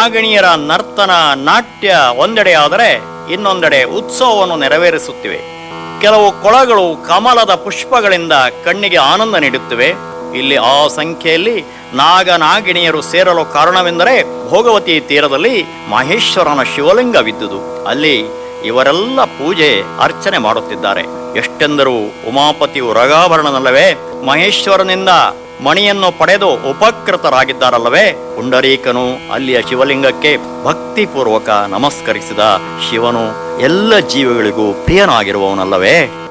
ನಾಗಣಿಯರ ನರ್ತನ ನಾಟ್ಯ ಒಂದೆಡೆಯಾದರೆ ಇನ್ನೊಂದೆಡೆ ಉತ್ಸವವನ್ನು ನೆರವೇರಿಸುತ್ತಿವೆ ಕೆಲವು ಕೊಳಗಳು ಕಮಲದ ಪುಷ್ಪಗಳಿಂದ ಕಣ್ಣಿಗೆ ಆನಂದ ನೀಡುತ್ತಿವೆ ಇಲ್ಲಿ ಆ ಸಂಖ್ಯೆಯಲ್ಲಿ ನಾಗ ನಾಗಿಣಿಯರು ಸೇರಲು ಕಾರಣವೆಂದರೆ ಭೋಗವತಿ ತೀರದಲ್ಲಿ ಮಹೇಶ್ವರನ ಶಿವಲಿಂಗವಿದ್ದುದು ಅಲ್ಲಿ ಇವರೆಲ್ಲ ಪೂಜೆ ಅರ್ಚನೆ ಮಾಡುತ್ತಿದ್ದಾರೆ ಎಷ್ಟೆಂದರೂ ಉಮಾಪತಿಯು ರಗಾಭರಣನಲ್ಲವೇ ಮಹೇಶ್ವರನಿಂದ ಮಣಿಯನ್ನು ಪಡೆದು ಉಪಕೃತರಾಗಿದ್ದಾರಲ್ಲವೇ ಪುಂಡರೀಕನು ಅಲ್ಲಿಯ ಶಿವಲಿಂಗಕ್ಕೆ ಭಕ್ತಿಪೂರ್ವಕ ನಮಸ್ಕರಿಸಿದ ಶಿವನು ಎಲ್ಲ ಜೀವಿಗಳಿಗೂ ಪ್ರಿಯನಾಗಿರುವವನಲ್ಲವೇ